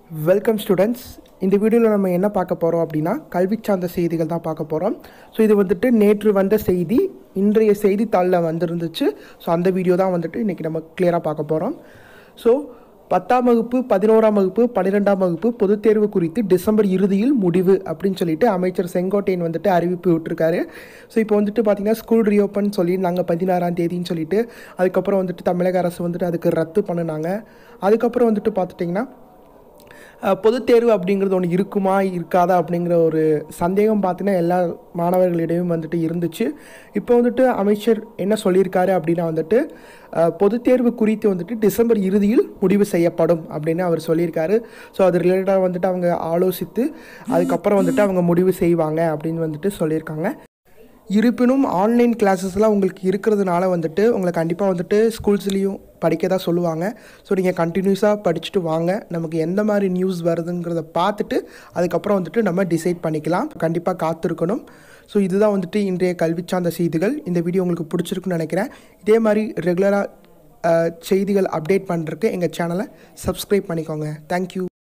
welcome students இந்த வீடியோவில் நம்ம என்ன பார்க்க போகிறோம் அப்படின்னா கல்வி சார்ந்த செய்திகள் தான் பார்க்க போகிறோம் ஸோ இது வந்துட்டு நேற்று வந்த செய்தி இன்றைய செய்தித்தாளில் வந்திருந்துச்சு ஸோ அந்த வீடியோ தான் வந்துட்டு இன்றைக்கி நம்ம கிளியராக பார்க்க போகிறோம் ஸோ பத்தாம் வகுப்பு பதினோராம் வகுப்பு பன்னிரெண்டாம் வகுப்பு பொதுத் தேர்வு குறித்து டிசம்பர் இறுதியில் முடிவு அப்படின்னு சொல்லிட்டு அமைச்சர் செங்கோட்டையன் வந்துட்டு அறிவிப்பு விட்டுருக்காரு ஸோ இப்போ வந்துட்டு பார்த்தீங்கன்னா ஸ்கூல் ரீஓப்பன் சொல்லியிருந்தாங்க பதினாறாம் தேதின்னு சொல்லிட்டு அதுக்கப்புறம் வந்துட்டு தமிழக அரசு வந்துட்டு அதுக்கு ரத்து பண்ணினாங்க அதுக்கப்புறம் வந்துட்டு பார்த்துட்டிங்கன்னா அஹ், பொதுத் தேர்வு அப்படிங்கிறது ஒன்று இருக்குமா இருக்காதா அப்படிங்கிற ஒரு சந்தேகம் பார்த்தீங்கன்னா எல்லா மாணவர்களிடையும் வந்துட்டு இருந்துச்சு இப்போ வந்துட்டு அமைச்சர் என்ன சொல்லியிருக்காரு அப்படின்னா வந்துட்டு அஹ், பொதுத் தேர்வு குறித்து வந்துட்டு டிசம்பர் இறுதியில் முடிவு செய்யப்படும் அப்படின்னு அவர் சொல்லியிருக்காரு ஸோ அது ரிலேட்டடாக வந்துட்டு அவங்க ஆலோசித்து அதுக்கப்புறம் வந்துட்டு அவங்க முடிவு செய்வாங்க அப்படின்னு வந்துட்டு சொல்லியிருக்காங்க இருப்பினும் ஆன்லைன் கிளாஸஸ்லாம் உங்களுக்கு இருக்கிறதுனால வந்துட்டு உங்களை கண்டிப்பாக வந்துட்டு ஸ்கூல்ஸ்லேயும் படிக்க தான் சொல்லுவாங்க ஸோ நீங்கள் கண்டினியூஸாக படிச்சுட்டு வாங்க நமக்கு எந்த மாதிரி நியூஸ் வருதுங்கிறத பார்த்துட்டு அதுக்கப்புறம் வந்துட்டு நம்ம டிசைட் பண்ணிக்கலாம் கண்டிப்பாக காத்திருக்கணும் ஸோ இதுதான் வந்துட்டு இன்றைய கல்வி சார்ந்த செய்திகள் இந்த வீடியோ உங்களுக்கு பிடிச்சிருக்குன்னு நினைக்கிறேன் இதே மாதிரி ரெகுலராக செய்திகள் அப்டேட் பண்ணுறதுக்கு எங்கள் சேனலை சப்ஸ்கிரைப் பண்ணிக்கோங்க தேங்க்யூ